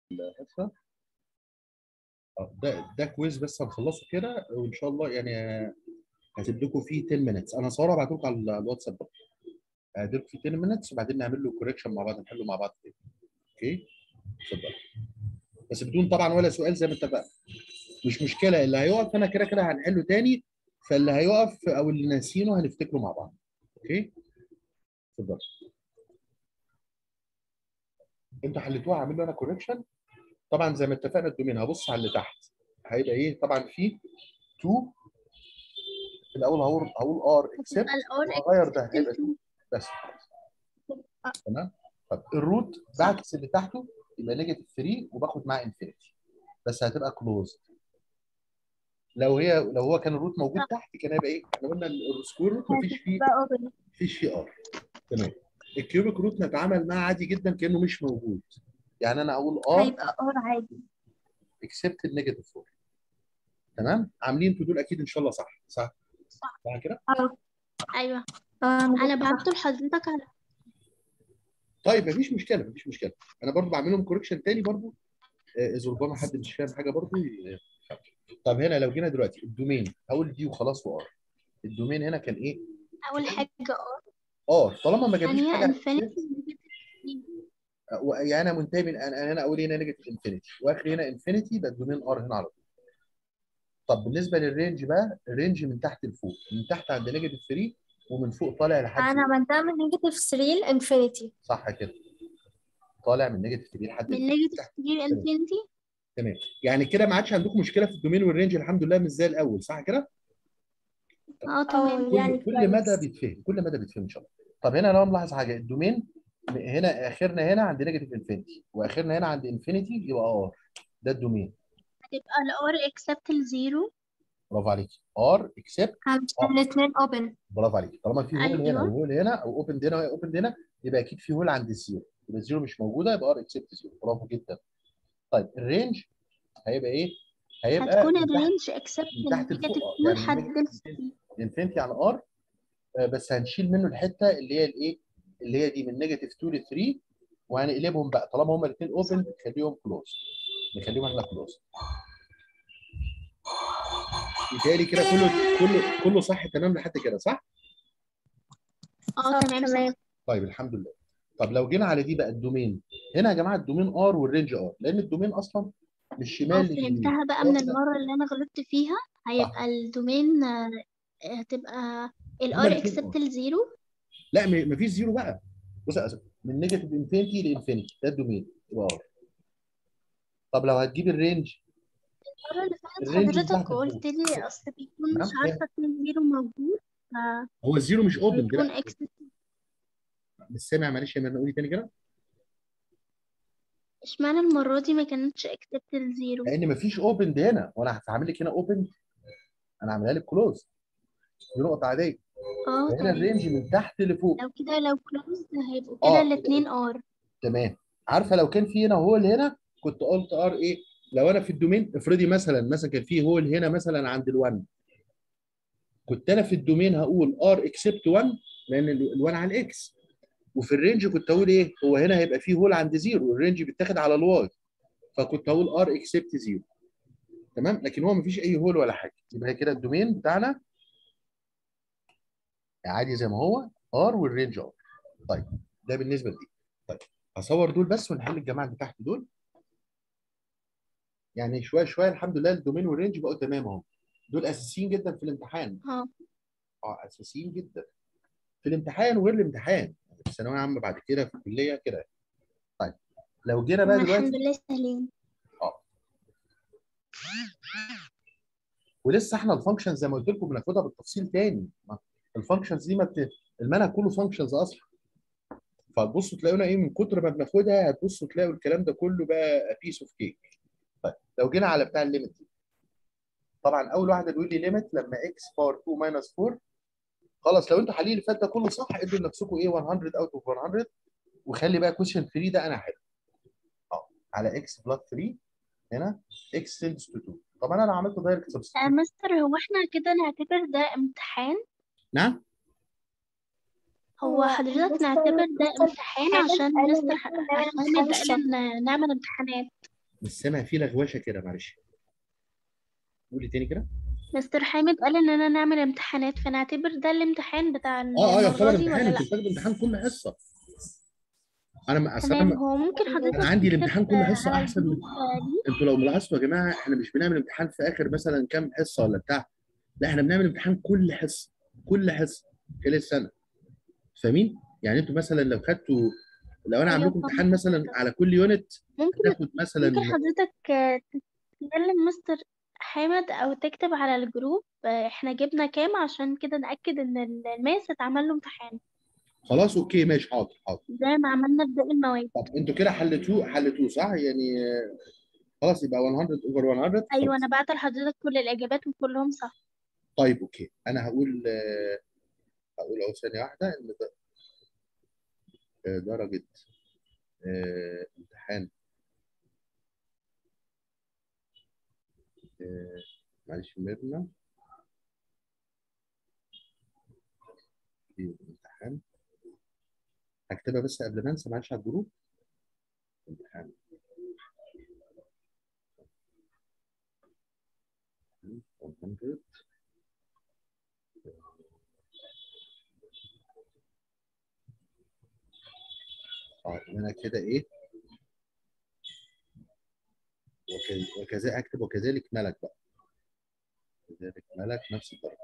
الحصه آه، ده ده كويز بس هنخلصه كده وان شاء الله يعني هسيب لكم فيه 10 مينتس انا هصوره وابعته لكم على الواتساب برضه هدير فيه 10 مينتس وبعدين نعمل له كوريكشن مع بعض نحله مع بعض تاني اوكي اتفضل بس بدون طبعا ولا سؤال زي ما اتفقنا مش مشكله اللي هيقف انا كده كده هنحله تاني فاللي هيقف او اللي ناسينه هنفتكره مع بعض اوكي اتفضل انتوا حليتوها عامل له انا كوريكشن طبعا زي ما اتفقنا الدومين هبص على اللي تحت هيبقى ايه طبعا في 2 في الاول هقول هقول ار اكسبت هغير ده هيبقى 2 بس تمام طب الروت بعكس اللي تحته يبقى نيجاتيف 3 وباخد معاه انفينيتي بس هتبقى كلوزد لو هي لو هو كان الروت موجود تحت كان هيبقى ايه؟ احنا قلنا السكوير روت مفيش فيه مفيش فيه ار تمام الكيوبيك روت نتعامل معاه عادي جدا كانه مش موجود يعني انا اقول ار هيبقى ار عادي اكسبت النيجاتيف 4 تمام عاملين انتوا دول اكيد ان شاء الله صح صح صح. صح كده اه ايوه اه انا بعته لحضرتك على طيب مفيش مشكله مفيش مشكله انا برضو بعمل لهم كوركشن تاني برضو آه، اذا ربما حد مش فاهم حاجه برضو ي- طب هنا لو جينا دلوقتي الدومين هقول دي وخلاص وار الدومين هنا كان ايه؟ اول حاجه اه اه طالما ما جابليش ثانيه حاجه انفينيتي و- يعني انا منتهي من انا أنا هنا اقول هنا نيجاتيف انفينيتي واخر هنا انفينيتي يبقى الدومين ار هنا على طول طب بالنسبه للرينج بقى الرينج من تحت لفوق من تحت عند نيجاتيف 3 ومن فوق طالع لحد انا عملتها من نيجاتيف 3 لانفينيتي صح كده طالع من نيجاتيف 3 لحد من نيجاتيف 3 انفينيتي تمام يعني كده ما عادش عندكم مشكله في الدومين والرينج الحمد لله مش زي الاول صح كده اه تمام كل يعني كل كويس. مدى بيتفهم كل مدى بيتفهم ان شاء الله طب هنا لو نلاحظ حاجه الدومين هنا اخرنا هنا عند نيجاتيف انفينيتي واخرنا هنا عند انفينيتي يبقى ار ده الدومين هتبقى الار اكسبت الزيرو برافو عليك ار اكسبت عشان الاثنين اوبن برافو عليك طالما في هول هنا أيوة. وهول هنا او اوبن هنا واوبن هنا يبقى اكيد في هول عند الزيرو يبقى الزيرو مش موجوده يبقى ار اكسبت زيرو برافو جدا طيب الرينج هيبقى ايه؟ هيبقى هتكون من تحت- الرينج اكسبت من تحت النيجاتيف لفوق 2 يعني لحد من ال انفينيتي على ار بس هنشيل منه الحته اللي هي الايه؟ اللي هي دي من نيجاتيف 2 ل 3 وهنقلبهم بقى طالما هما الاثنين اوبن نخليهم كلوز نخليهم احنا كلوز يتهيألي كده كله كله كله صح تمام لحد كده صح؟ اه صح، تمام تمام. صح طيب الحمد لله طب لو جينا على دي بقى الدومين هنا يا جماعه الدومين ار والرينج ار لان الدومين اصلا من اه الشمال لليمين فهمتها بقى من واحدة- المره اللي انا غلطت فيها هيبقى الدومين آه، هتبقى هما الار الاتنين اكسبت ار. الزيرو لا م- مفيش زيرو بقى بص يا أسف. من نيجاتيف انفينيتي لانفينيتي ده الدومين يبقى ار طب لو هتجيب الرينج المره اللي فاتت الرينج حضرتك بتاعت قلت لي اصل بيكون مش نعم، عارفه فين زيرو موجود هو الزيرو مش اوبن فبيكون دلوقتي اكسبت مش سامع معلش يا مرنا قولي تاني كده اشمعنى المره دي ما كانتش اكسبت الزيرو لان مفيش اوبن ده هنا وانا هعمل لك هنا اوبن انا هعملها لك كلوز دي نقطه عاديه اه فهنا تمام الرينج من تحت لفوق لو كده لو كلوزد هيبقوا اه كده كده الاتنين ار تمام عارفه لو كان في هنا هول هنا كنت قلت ار ايه لو انا في الدومين افرضي مثلا مثلا كان في هول هنا مثلا عند ال1 كنت انا في الدومين هقول ار اكسبت 1 لان ال1 على الاكس وفي الرينج كنت اقول ايه هو هنا هيبقى فيه هول عند زيرو الرينج بيتاخد على الواي فكنت هقول ار اكسبت زيرو تمام لكن هو مفيش اي هول ولا حاجه يبقى كده الدومين بتاعنا عادي زي ما هو ار والرينج ار طيب ده بالنسبه لدي طيب هصور دول بس ونحل الجماعه اللي تحت دول يعني شويه شويه الحمد لله الدومين والرينج بقوا تمام اهو دول اساسيين جدا في الامتحان اه اه اساسيين جدا في الامتحان وغير الامتحان يعني في الثانويه عامه بعد كده في الكليه كده طيب لو جينا بقى هما الحمد دلوقتي لله سهلين اه ولسه احنا الفانكشنز زي ما قلت لكم بناخدها بالتفصيل تاني الفانكشنز دي ما بت... المنهج كله فانكشنز اصلا فتبصوا تلاقونا ايه من كتر ما بناخدها هتبصوا تلاقوا الكلام ده كله بقى بيس اوف كيك طيب لو جينا على بتاع الليمت دي طبعا اول واحده بيقول لي ليميت لما اكس باور 2 ماينس 4 خلاص لو انتوا حالين اللي فات ده كله صح ادوا لنفسكم ايه 100 اوت اوف 100 وخلي بقى كويشن 3 ده انا حلو اه على اكس بلس 3 هنا اكس تندز تو 2 طبعا انا عملت دايركت آه سبستيتيوت مستر هو احنا كده نعتبر ده امتحان نعم هو حضرتك نعتبر ده امتحان عشان مستر عشان يبقى لنا نعمل امتحانات مش سامع فيه لغوشه كده معلش قولي تاني كده مستر حامد قال اننا نعمل امتحانات فنعتبر ده الامتحان بتاع اه اه المرة يعتبر دي امتحان ولا انت لا بتاخد امتحان كل حصه انا ما أصل تمام انا هو ممكن حضرتك انا عندي تكتب الامتحان كل حصه على احسن من الجروب ليه انتوا لو ملاحظتوا يا جماعه احنا مش بنعمل امتحان في اخر مثلا كام حصه ولا بتاع لا احنا بنعمل امتحان كل حصه كل حصه خلال السنه فاهمين؟ يعني انتوا مثلا لو خدتوا لو انا عامل ايوه لكم فاهمة امتحان مثلا حضرتك. على كل يونت ممكن هتاخد مثلا ممكن حضرتك آه، تكلم مستر حامد او تكتب على الجروب آه، احنا جبنا كام عشان كده نأكد ان ال- الماس اتعمل له امتحان خلاص اوكي ماشي حاضر حاضر زي ما عملنا في باقي المواد طب انتوا كده حلتوه حلتوه صح؟ يعني آه، خلاص يبقى 100 اوفر 100 ايوه خلاص. انا بعت لحضرتك كل الاجابات وكلهم صح طيب اوكي انا هقول آه، هقول اهو ثانيه واحده ان ده- آه، درجه آه، امتحان آه، معلش ميرنا في الامتحان هكتبها بس قبل ما انسى معلش على الجروب امتحان 100 اه ان انا كده ايه وك- وكذا اكتب وكذلك ملك بقى كذلك ملك نفس الدرجه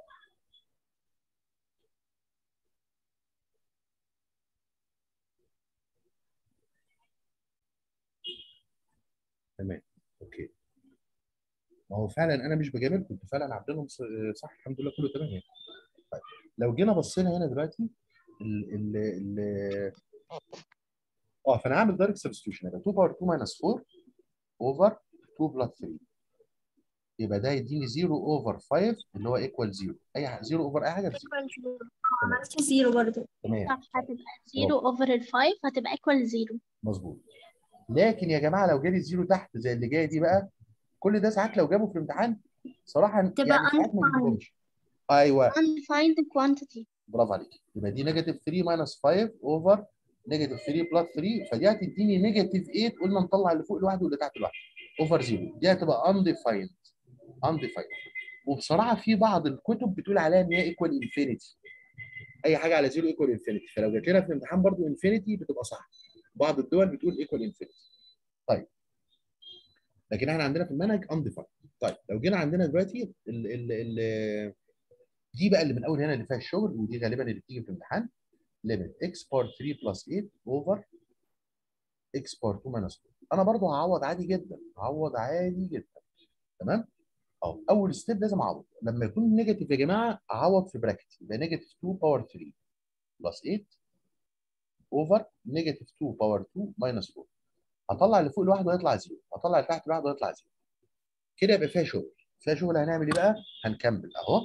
تمام اوكي ما هو فعلا انا مش بجامل كنت فعلا عاملينهم ص- صح الحمد لله كله تمام يعني طيب لو جينا بصينا هنا دلوقتي ال ال ال اه فانا هعمل دايركت سبستيوشن يبقى 2 باور 2 ماينس 4 اوفر 2 بلس 3 يبقى ده يديني 0 اوفر 5 اللي هو ايكوال 0 اي حاجه 0 اوفر اي حاجه ب 0 عملت زيرو برضه تمام صح هتبقى 0 اوفر ال 5 هتبقى ايكوال 0 مظبوط لكن يا جماعه لو جالي الزيرو تحت زي اللي جاي دي بقى كل ده ساعات لو جابه في الامتحان صراحه تبقى يعني ساعات ما undefined. بيجيبهمش ايوه undefined quantity برافو عليك يبقى دي نيجاتيف 3 ماينس 5 اوفر نيجاتيف 3 بلس 3 فدي هتديني نيجاتيف 8 قلنا نطلع اللي فوق لوحده واللي تحت لوحده اوفر 0 دي هتبقى انديفايند انديفايند وبصراحه في بعض الكتب بتقول عليها ان هي ايكوال انفينيتي اي حاجه على 0 ايكوال انفينيتي فلو جات لنا في الامتحان برضو انفينيتي بتبقى صح بعض الدول بتقول ايكوال انفينيتي طيب لكن احنا عندنا في المنهج انديفايند طيب لو جينا عندنا دلوقتي ال ال ال دي بقى اللي من اول هنا اللي فيها الشغل ودي غالبا اللي بتيجي في الامتحان ليميت اكس بار 3 بلس 8 اوفر اكس بار 2 ماينس 2 انا برضو هعوض عادي جدا هعوض عادي جدا تمام اهو اول ستيب لازم اعوض لما يكون نيجاتيف يا جماعه اعوض في براكت يبقى نيجاتيف 2 باور 3 بلس 8 اوفر نيجاتيف 2 باور 2 ماينس 4 هطلع اللي فوق لوحده هيطلع 0 هطلع اللي تحت لوحده هيطلع 0 كده يبقى فيها شغل فيها شغل هنعمل ايه بقى هنكمل اهو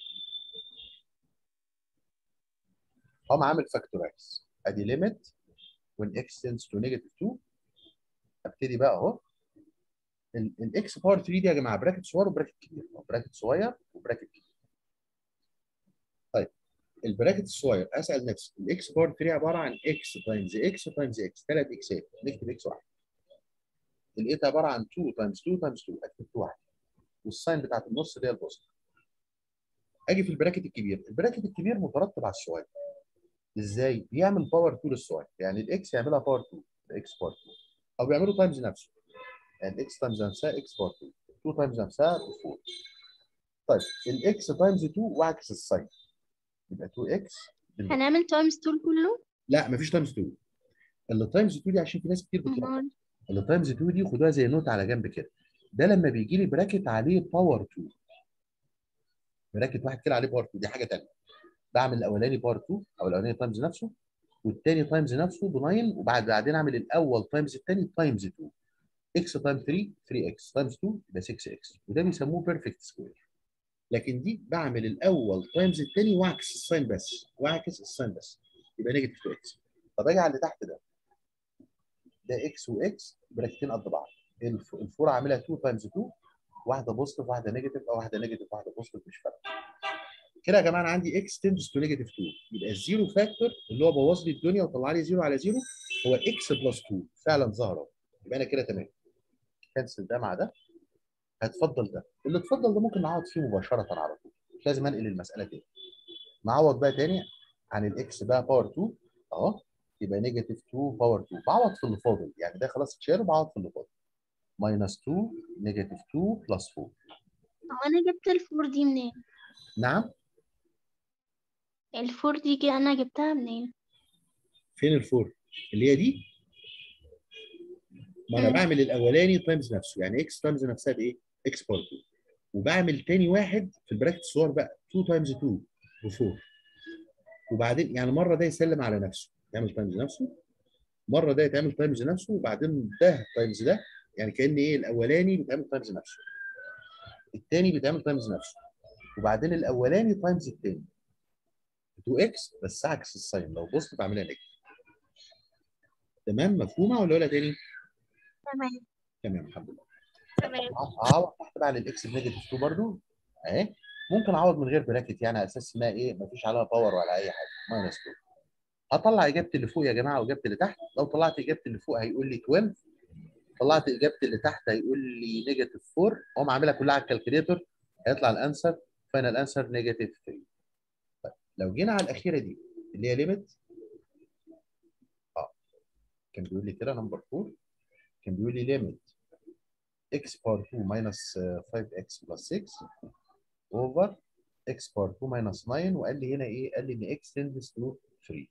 هقوم عامل فاكتورايز ادي ليميت when x tends to negative 2 ابتدي بقى اهو الاكس باور 3 دي يا جماعه براكت صغير وبراكت كبير أو براكت صغير وبراكت كبير طيب البراكت الصغير اسال نفسي الاكس باور 3 عباره عن اكس تايمز اكس تايمز اكس ثلاث اكسات نكتب اكس واحد الايت عباره عن 2 تايمز 2 تايمز 2 اكتب 2 واحد والساين بتاعت النص اللي هي البوست اجي في البراكت الكبير البراكت الكبير مترتب على الصغير ازاي بيعمل باور 2 للصغير يعني الاكس يعملها باور 2 اكس باور 2 او بيعملوا تايمز نفسه يعني اكس تايمز نفسها اكس باور 2 2 تايمز نفسها 4 طيب الاكس تايمز 2 واعكس الساين يبقى 2 اكس هنعمل تايمز طول كله لا مفيش تايمز 2 اللي تايمز 2 دي عشان في ناس كتير بتلخبط أمال. اللي تايمز 2 دي خدوها زي نوت على جنب كده ده لما بيجي لي براكت عليه باور 2 براكت واحد كده عليه باور 2 دي حاجه ثانيه بعمل الاولاني باور 2 او الاولاني تايمز نفسه والثاني تايمز نفسه ب 9 وبعد بعدين اعمل الاول تايمز الثاني تايمز 2 اكس تايم 3 3 اكس تايمز 2 يبقى 6 اكس وده بيسموه بيرفكت سكوير لكن دي بعمل الاول تايمز الثاني واعكس الساين بس واعكس الساين بس يبقى نيجاتيف 2 اكس طب اجي على اللي تحت ده ده اكس واكس براكتين قد بعض الف- الفور عاملها 2 تايمز 2 واحده بوزيتيف واحده نيجاتيف او واحده نيجاتيف واحده بوزيتيف مش فارقه كده يا جماعه انا عندي اكس تندس تو نيجاتيف 2 يبقى الزيرو فاكتور اللي هو بوظ لي الدنيا وطلع لي زيرو على زيرو هو اكس بلس 2 فعلا ظهر اهو يبقى انا كده تمام كنسل ده مع ده هتفضل ده اللي اتفضل ده ممكن نعوض فيه مباشره على طول مش لازم انقل المساله تاني نعوض بقى تاني عن الاكس بقى باور 2 اهو يبقى نيجاتيف 2 باور 2 بعوض في اللي فاضل يعني ده خلاص اتشال وبعوض في اللي فاضل ماينس 2 نيجاتيف 2 بلس 4 هو انا جبت الفور دي منين نعم الفور دي جي انا جبتها منين فين الفور اللي هي دي ما انا مم. بعمل الاولاني تايمز نفسه يعني اكس تايمز نفسها بايه اكس باور 2 وبعمل تاني واحد في البراكت الصغير بقى 2 تايمز 2 ب 4 وبعدين يعني مره ده يسلم على نفسه يعمل تايمز نفسه مره ده يتعمل تايمز نفسه وبعدين ده تايمز ده يعني كان ايه الاولاني بيتعمل تايمز نفسه الثاني بيتعمل تايمز نفسه وبعدين الاولاني تايمز الثاني 2 اكس بس عكس الساين لو بصت بعملها نيجاتيف تمام مفهومه ولا ولا تاني؟ تمام تمام الحمد لله تمام اعوض تحت بقى على الاكس بنيجاتيف 2 برضو اهي ممكن اعوض من غير براكت يعني على اساس انها ايه مفيش عليها باور ولا اي حاجه ماينس 2 هطلع اجابتي اللي فوق يا جماعه واجابتي اللي تحت لو طلعت اجابتي اللي فوق هيقول لي 12 طلعت اجابتي اللي تحت هيقول لي نيجاتيف 4 اقوم عاملها كلها على الكالكوليتور هيطلع الانسر فاينل انسر نيجاتيف 3 طيب لو جينا على الاخيره دي اللي هي ليميت اه كان بيقول لي كده نمبر 4 كان بيقول لي ليميت x بار 2 minus 5x plus 6 over x بار 2 minus 9 وقال لي هنا ايه؟ قال لي ان x tends to 3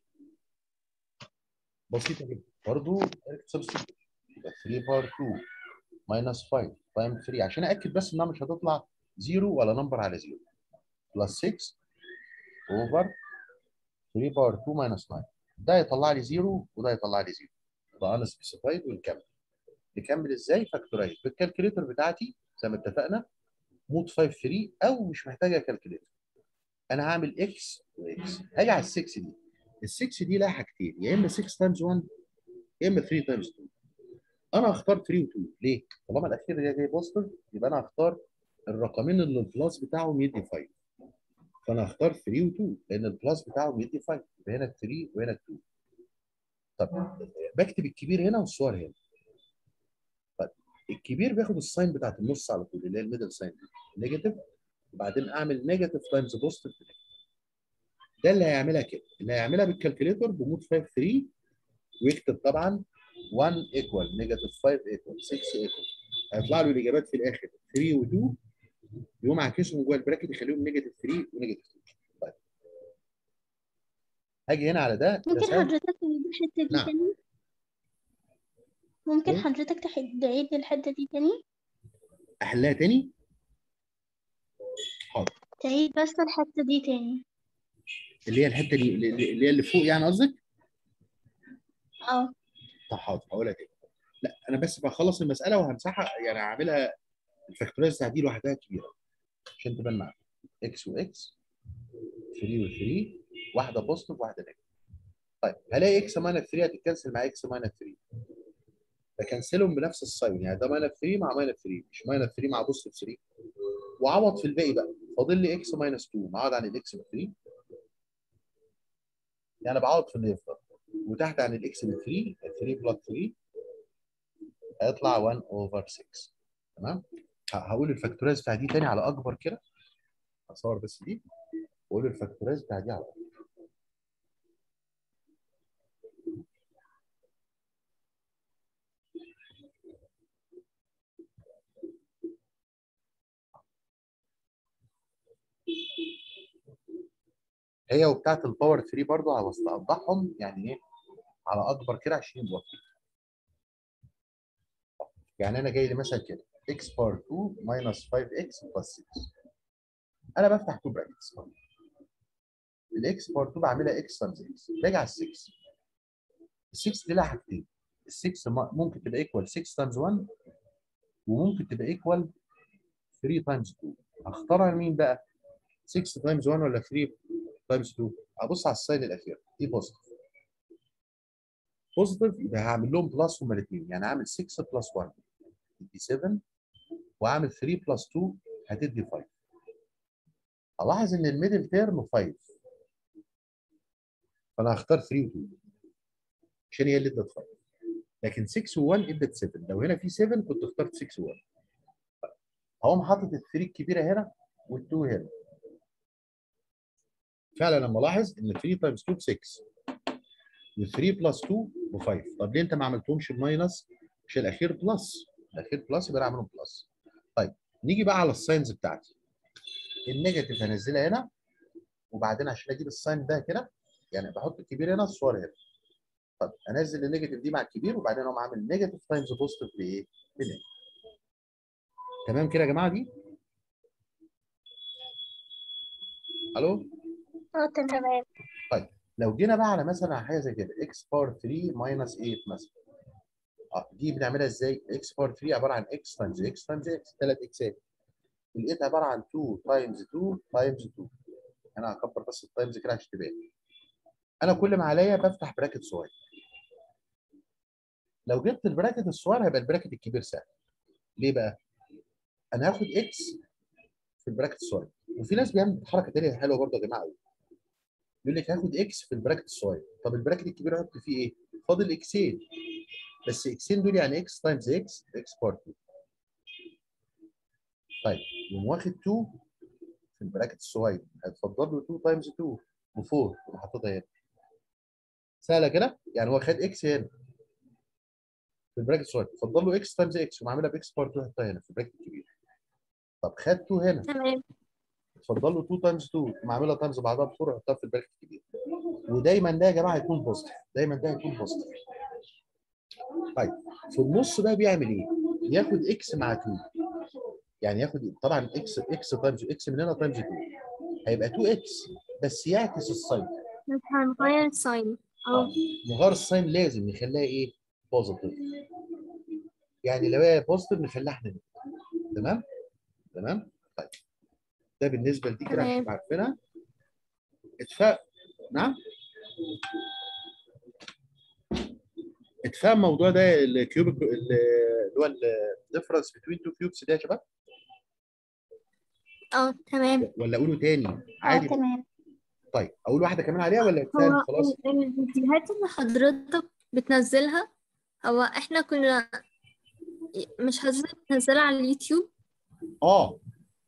بسيطه جدا برضه سبستيتيوت يبقى 3 بار 2 minus 5 تايم 3 عشان اكد بس انها مش هتطلع 0 ولا نمبر على 0 plus 6 over 3 بار 2 minus 9 ده يطلع لي 0 وده يطلع لي 0 يبقى انا سبيسيفايد ونكمل نكمل ازاي فاكتورايز بالكالكوليتر بتاعتي زي ما اتفقنا مود 5 3 او مش محتاجه كالكوليتر انا هعمل اكس واكس هاجي على ال 6 دي ال 6 دي لها حاجتين يا اما 6 تايمز 1 يا اما 3 تايمز 2 انا هختار 3 و2 ليه؟ طالما الاخير ده جاي بوزيتيف يبقى انا هختار الرقمين اللي البلس بتاعهم يدي 5 فانا هختار 3 و2 لان البلس بتاعهم يدي 5 يبقى هنا 3 وهنا 2 طب بكتب الكبير هنا والصغير هنا الكبير بياخد الساين بتاعت النص على طول اللي هي الميدل ساين نيجاتيف وبعدين اعمل نيجاتيف تايمز بوزيتيف ده اللي هيعملها كده اللي هيعملها بالكالكوليتور بمود 5 3 ويكتب طبعا 1 ايكوال نيجاتيف 5 ايكوال 6 ايكوال هيطلع له الاجابات في الاخر 3 و2 يقوم عاكسهم جوه البراكت يخليهم نيجاتيف 3 ونيجاتيف 2 طيب هاجي هنا على ده ده ممكن سهل. حضرتك تعيد الحتة دي نعم. تاني ممكن إيه؟ حضرتك تح- تعيد الحتة دي تاني احلها تاني حاضر تعيد بس الحتة دي تاني اللي هي الحته اللي, اللي هي اللي فوق يعني قصدك اه طب حاضر هقولها تاني لا انا بس بخلص المساله وهمسحها يعني هعملها الفاكتورايز بتاعت دي لوحدها كبيره عشان تبان معاك اكس واكس 3 و3 واحده بوزيتيف واحده نيجاتيف طيب هلاقي اكس ماينس 3 هتتكنسل مع اكس ماينس 3 بكنسلهم بنفس الساين يعني ده ماينس 3 مع ماينس 3 مش ماينس 3 مع بوزيتيف 3 وعوض في الباقي بقى فاضل لي اكس ماينس 2 نعوض عن الاكس ب 3 يعني بعوض في اللي يفضل وتحت عن الاكس ب 3 3 بلس 3 هيطلع 1 اوفر 6 تمام ه- هقول الفاكتورايز بتاع دي تاني على اكبر كده هصور بس دي واقول الفاكتورايز بتاع دي على اكبر هي وبتاعت الباور 3 برضو عاوز اوضحهم يعني ايه على اكبر كده عشان يبقوا واضحين. يعني انا جاي لي مثلا كده x باور 2 minus 5x plus 6 انا بفتح تو براكتس الاكس باور 2 بعملها x تايمز x باجي على ال 6 ال 6 دي لها حاجتين ال 6 م- ممكن تبقى ايكوال 6 تايمز 1 وممكن تبقى ايكوال 3 تايمز 2 اختارها مين بقى 6 تايمز 1 ولا 3 تايمز 2 ابص على الساين الاخير دي بوزيتيف بوزيتيف يبقى هعمل لهم بلس هما الاثنين يعني هعمل 6 بلس 1 تدي 7 واعمل 3 بلس 2 هتدي 5 الاحظ ان الميدل تيرم 5 فانا هختار 3 و 2 عشان هي اللي ادت 5 لكن 6 و1 ادت 7 لو هنا في 7 كنت اخترت 6 و1 هقوم حاطط ال 3 الكبيره هنا وال2 هنا فعلا لما الاحظ ان 3 تايمز 2 ب 6 و3 بلس 2 ب 5 طب ليه انت ما عملتهمش بماينس مش الاخير بلس الاخير بلس يبقى انا اعملهم بلس طيب نيجي بقى على الساينز بتاعتي النيجاتيف هنزلها هنا وبعدين عشان اجيب الساين ده كده يعني بحط الكبير هنا الصغير هنا طب انزل النيجاتيف دي مع الكبير وبعدين اقوم عامل نيجاتيف تايمز بوزيتيف بايه؟ بنيجاتيف تمام كده يا جماعه دي؟ الو؟ اه تمام لو جينا بقى على مثلا على حاجه زي كده اكس بار 3 ماينس 8 مثلا اه دي بنعملها ازاي؟ اكس بار 3 عباره عن اكس تايمز اكس تايمز اكس ثلاث اكسات ال 8 عباره عن 2 تايمز 2 تايمز 2 انا هكبر بس التايمز كده عشان تبان انا كل ما عليا بفتح براكت صغير لو جبت البراكت الصغير هيبقى البراكت الكبير سهل ليه بقى؟ انا هاخد اكس في البراكت الصغير وفي ناس بيعمل حركه ثانيه حلوه برضه يا جماعه قوي يقول لك هاخد اكس في البراكت الصغير طب البراكت الكبير احط فيه ايه؟ فاضل اكسين بس اكسين دول يعني اكس تايمز اكس اكس بار 2 طيب يقوم واخد 2 في البراكت الصغير هيتفضل له 2 تايمز 2 ب4 يقوم حاططها هنا سهله كده يعني هو خد اكس هنا في البراكت الصغير اتفضل له اكس تايمز اكس ومعاملها باكس بار 2 حطها هنا في البراكت الكبير طب خد 2 هنا تمام اتفضل له 2 تايمز 2 معاملها تايمز بعضها ب 4 حطها في البراكت الكبير ودايما ده يا جماعه هيكون بوزيتيف دايما ده هيكون بوزيتيف طيب في النص بقى بيعمل ايه؟ ياخد اكس مع 2 يعني ياخد طبعا اكس اكس تايمز اكس من هنا تايمز 2 هيبقى 2 اكس بس يعكس الساين بس هنغير الساين اه نغير الساين لازم نخليها ايه؟ بوزيتيف يعني لو هي بوزيتيف نخليها احنا تمام؟ تمام؟ طيب ده بالنسبه لدي كده عشان تمام. عارفينها اتفاق نعم اتفاق الموضوع ده الكيوبيك اللي هو الديفرنس بين تو كيوبس ده يا شباب اه تمام ولا اقوله تاني اه عادي تمام طيب اقول واحده كمان عليها ولا اتفاهم هو خلاص ال- الفيديوهات اللي حضرتك بتنزلها هو احنا كنا مش حضرتك بتنزلها على اليوتيوب اه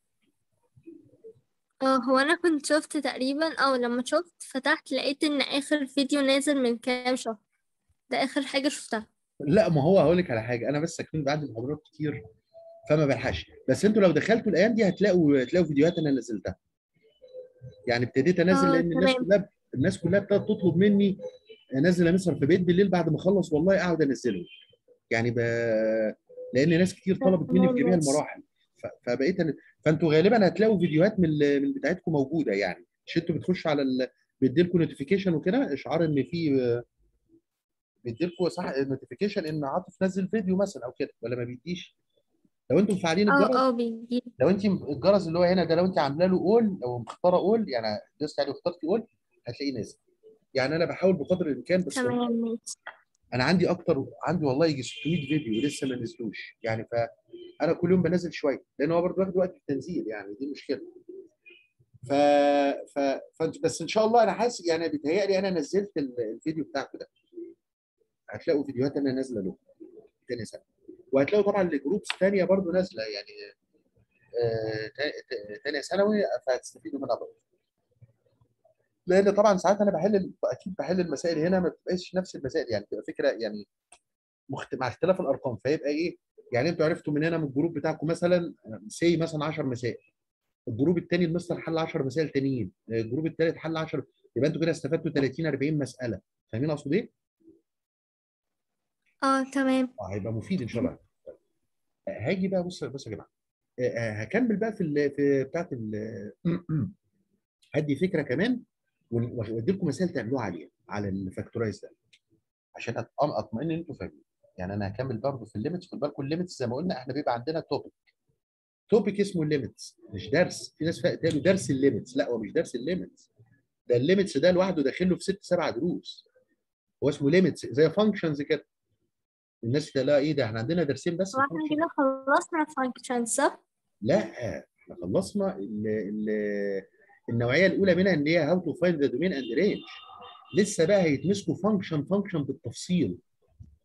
اه هو انا كنت شفت تقريبا او لما شفت فتحت لقيت ان اخر فيديو نازل من كام شهر ده اخر حاجة شفتها لا ما هو هقول لك على حاجه انا بس اكون بعد المحاضرات كتير فما بلحقش بس انتوا لو دخلتوا الايام دي هتلاقوا هتلاقوا فيديوهات انا نزلتها يعني ابتديت انزل اه لان الناس تمام. كلها الناس كلها ابتدت تطلب مني انزل يا مستر في بيت بالليل بعد ما اخلص والله اقعد انزله يعني ب... لان ناس كتير طلبت مني في جميع ماشي. المراحل ف... فبقيت أنا... فانتوا غالبا هتلاقوا فيديوهات من ال- من بتاعتكم موجوده يعني مش انتوا بتخشوا على ال... بيديلكم نوتيفيكيشن وكده اشعار ان في بيديلكم صح نوتيفيكيشن ان عاطف نزل فيديو مثلا او كده ولا ما بيديش لو انتم مفعلين الجرس اه اه بيجي لو انت الجرس اللي هو هنا ده لو انت عامله له اول او مختاره اول يعني دوست عليه واخترتي اول هتلاقيه نازل يعني انا بحاول بقدر الامكان بس والله تمام ماشي انا عندي اكتر عندي والله يجي 600 فيديو لسه ما نزلوش يعني فانا كل يوم بنزل شويه لان هو برضه واخد وقت في التنزيل يعني دي مشكله ف... ف... ف... بس ان شاء الله انا حاسس يعني بيتهيألي انا نزلت ال- الفيديو بتاعكم ده هتلاقوا فيديوهات انا نازله له تاني سنه وهتلاقوا طبعا الجروبس ثانيه برضه نازله يعني آه، تا- تا- تانية ثانوي فهتستفيدوا منها برضه لان طبعا ساعات انا بحل ال- اكيد بحل المسائل هنا ما بتبقاش نفس المسائل يعني بتبقى فكره يعني مخت... مع اختلاف الارقام فيبقى ايه يعني انتوا عرفتوا من هنا من الجروب بتاعكم مثلا سي مثلا 10 مسائل الجروب الثاني المستر حل 10 مسائل تانيين الجروب الثالث حل 10 يبقى انتوا كده استفدتوا 30 40 مساله فاهمين اقصد ايه؟ اه تمام اه هيبقى مفيد ان شاء الله طيب. آه، هاجي بقى بص بص يا جماعه آه، آه، هكمل بقى في ال... في بتاعت ال... هدي فكره كمان ون- وادي لكم مثال تعملوها عليها على الفاكتورايز ده عشان أط- اطمئن ان انتوا فاهمين يعني انا هكمل برضه في الليمتس خد بالكم الليمتس زي ما قلنا احنا بيبقى عندنا توبيك توبيك اسمه الليمتس مش درس في ناس فا- قالوا درس الليمتس لا هو مش درس الليمتس ده الليمتس ده لوحده داخل له في ست سبع دروس هو اسمه ليميتس زي فانكشنز كده الناس لا ايه ده احنا عندنا درسين بس هو احنا function. كده خلصنا الفانكشن صح؟ لا احنا خلصنا ال ال النوعيه الاولى منها ان هي هاو تو فايند ذا دومين اند رينج لسه بقى هيتمسكوا فانكشن فانكشن بالتفصيل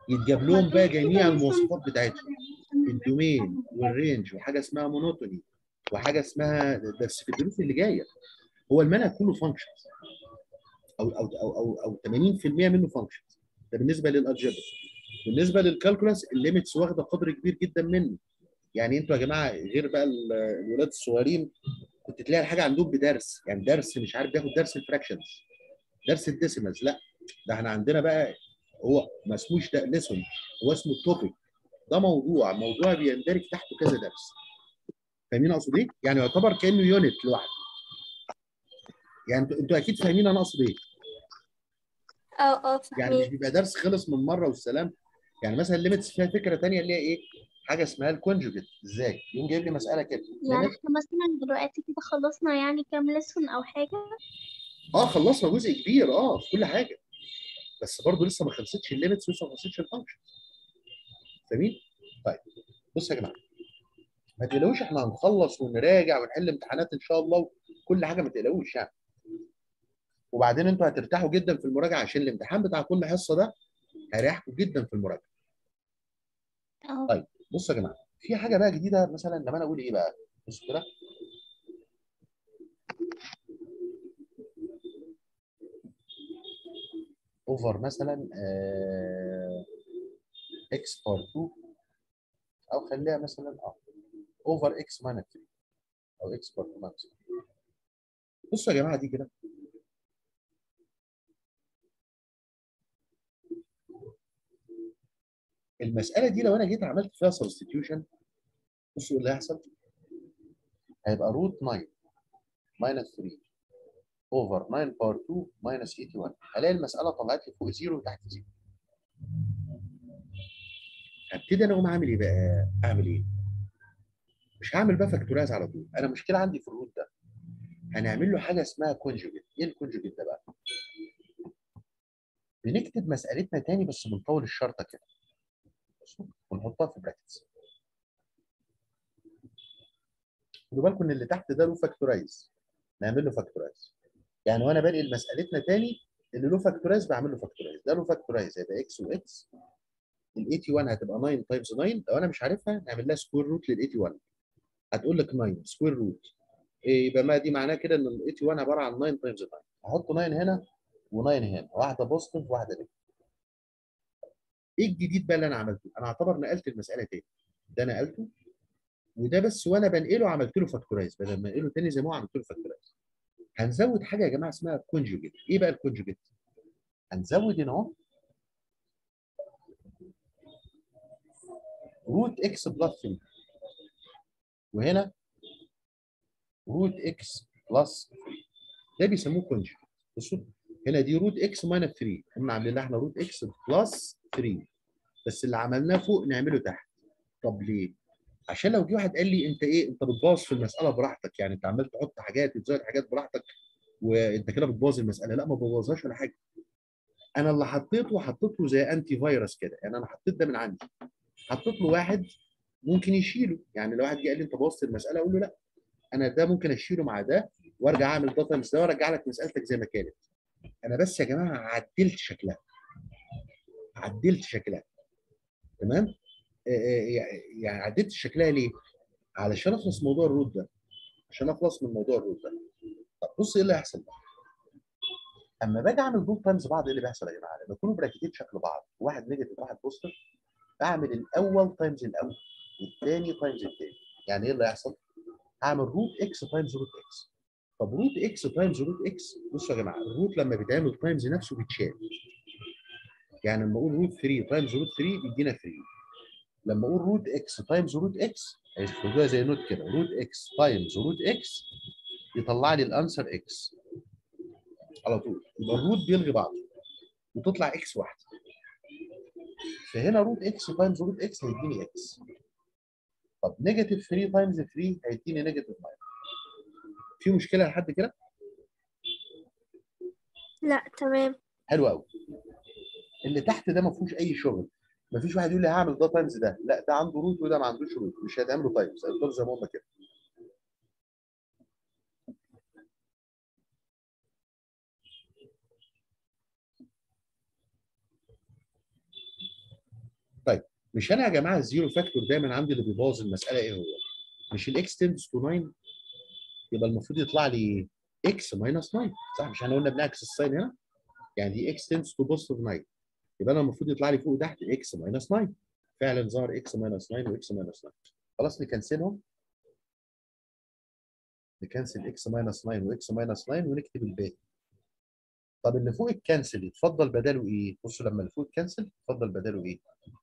يتجاب لهم بقى جميع المواصفات بتاعتهم الدومين والرينج وحاجه اسمها مونوتوني وحاجه اسمها بس في الدروس اللي جايه هو المنهج كله فانكشنز او او او او, أو 80% منه فانكشنز ده بالنسبه للالجبر بالنسبه للكالكولاس الليميتس واخده قدر كبير جدا منه يعني انتوا يا جماعه غير بقى ال- الولاد الصغيرين كنت تلاقي الحاجه عندهم بدرس يعني درس مش عارف بياخد درس الفراكشنز درس الديسيمالز لا ده احنا عندنا بقى هو ما اسموش ده ليسون هو اسمه التوبيك ده موضوع موضوع بيندرج تحته كذا درس فاهمين اقصد ايه؟ يعني يعتبر كانه يونت لوحده يعني انتوا انتوا اكيد فاهمين انا اقصد ايه؟ اه اه يعني مش فاهمين بيبقى درس خلص من مره والسلام يعني مثلا الليميتس فيها فكره ثانيه اللي هي ايه؟ حاجه اسمها الكونجوجيت ازاي؟ يقوم جايب لي مساله كده يعني limit- احنا مثلا دلوقتي كده خلصنا يعني كام ليسون او حاجة اه خلصنا جزء كبير اه في كل حاجه بس برضه لسه ما خلصتش الليميتس ولسه ما خلصتش الفانكشن فاهمين؟ طيب بصوا يا جماعه ما تقلقوش احنا هنخلص ونراجع ونحل امتحانات ان شاء الله وكل حاجه ما تقلقوش يعني وبعدين انتوا هترتاحوا جدا في المراجعه عشان الامتحان بتاع كل حصه ده هيريحكم جدا في المراجعه اه طيب. بصوا يا جماعه في حاجه بقى جديده مثلا لما انا اقول ايه بقى بصوا كده اوفر مثلا اكس بار 2 او خليها مثلا اه اوفر اكس ماينس 3 او اكس بار 2 ماينس 3 بصوا يا جماعه دي كده المساله دي لو انا جيت عملت فيها سبستيتيوشن بصوا اللي هيحصل هيبقى روت 9 ماينس 3 اوفر 9 باور 2 ماينس 81 هلاقي المساله طلعت لي فوق زيرو وتحت زيرو هبتدي انا اقوم اعمل ايه بقى؟ اعمل ايه؟ مش هعمل بقى فاكتورايز على طول انا مشكله عندي في الروت ده هنعمل له حاجه اسمها كونجوجيت ايه الكونجوجيت ده بقى؟ بنكتب مسألتنا تاني بس بنطول الشرطه كده بصوا، ونحطها في براكتس خدوا بالكم ان اللي تحت ده له فاكتورايز نعمل له فاكتورايز يعني وانا بنقل مسألتنا تاني اللي له فاكتورايز بعمل له فاكتورايز ده له فاكتورايز هيبقى اكس واكس ال 81 هتبقى 9 تايمز 9 لو انا مش عارفها نعمل لها سكوير روت لل 81 هتقول لك 9 سكوير روت إيه يبقى ما دي معناه كده ان ال 81 عباره عن 9 تايمز 9 احط 9 هنا و9 هنا واحده بوزيتيف وواحده نيجاتيف ايه الجديد بقى اللي انا عملته؟ انا اعتبر نقلت المساله تاني ده نقلته وده بس وانا بنقله عملت له فاكتورايز بدل ما انقله تاني زي ما هو عملت له فاكتورايز هنزود حاجه يا جماعه اسمها كونجوجيت ايه بقى الكونجوجيت؟ هنزود هنا اهو روت اكس بلس 3 وهنا روت اكس بلس 3 ده بيسموه كونجوجيت بصوا هنا دي روت اكس ماينس 3 احنا عاملين لها احنا روت اكس بلس 3 بس اللي عملناه فوق نعمله تحت طب ليه؟ عشان لو جه واحد قال لي انت ايه انت بتبوظ في المساله براحتك يعني انت عمال تحط حاجات وتزود حاجات براحتك وانت كده بتبوظ المساله لا ما ببوظهاش ولا حاجه انا اللي حطيته حطيت له زي انتي فيروس كده يعني انا حطيت ده من عندي حطيت له واحد ممكن يشيله يعني لو واحد جه قال لي انت بوظت المساله اقول له لا انا ده ممكن اشيله مع ده وارجع اعمل ده تايمز ده وارجع لك مسالتك زي ما كانت انا بس يا جماعه عدلت شكلها عدلت شكلها تمام آه، آه، يعني عدلت شكلها ليه علشان اخلص من موضوع الروت ده عشان اخلص من موضوع الروت ده طب بص ايه اللي هيحصل بقى اما باجي اعمل دول تايمز بعض ايه اللي بيحصل يا جماعه لما يكونوا براكتين شكل بعض واحد نيجاتيف واحد بوزيتيف اعمل الاول تايمز الاول والثاني تايمز الثاني يعني ايه اللي هيحصل هعمل روت اكس تايمز روت اكس طب روت اكس تايمز روت اكس بصوا يا جماعه الروت لما بيتعمل تايمز نفسه بيتشال يعني لما اقول روت 3 تايمز روت 3 بيدينا 3 لما اقول روت اكس تايمز روت اكس هيخدوها زي نوت كده روت اكس تايمز روت اكس يطلع لي الانسر اكس على طول يبقى الروت بيلغي بعضه وتطلع اكس واحده فهنا روت اكس تايمز روت اكس هيديني اكس طب نيجاتيف 3 تايمز 3 هيديني نيجاتيف 9 في مشكله لحد كده لا تمام حلو قوي اللي تحت ده ما فيهوش اي شغل ما فيش واحد يقول لي هعمل ده تايمز ده لا ده عنده روت وده ما عندوش روت مش هيتعملوا تايمز هيفضلوا زي ما هم كده مش انا يا جماعه الزيرو فاكتور دايما عندي اللي بيبوظ المساله ايه هو؟ مش الاكس تندس تو 9 يبقى المفروض يطلع لي اكس ماينس 9 صح مش احنا قلنا بنعكس الساين هنا؟ يعني دي اكس تندس تو بوزيتيف 9 يبقى انا المفروض يطلع لي فوق تحت اكس ماينس 9 فعلا ظهر اكس ماينس 9 واكس ماينس 9 خلاص نكنسلهم نكنسل اكس ماينس 9 واكس ماينس 9 ونكتب الباقي طب اللي فوق الكنسل يتفضل بداله ايه؟ بصوا لما اللي فوق الكنسل يتفضل بداله ايه؟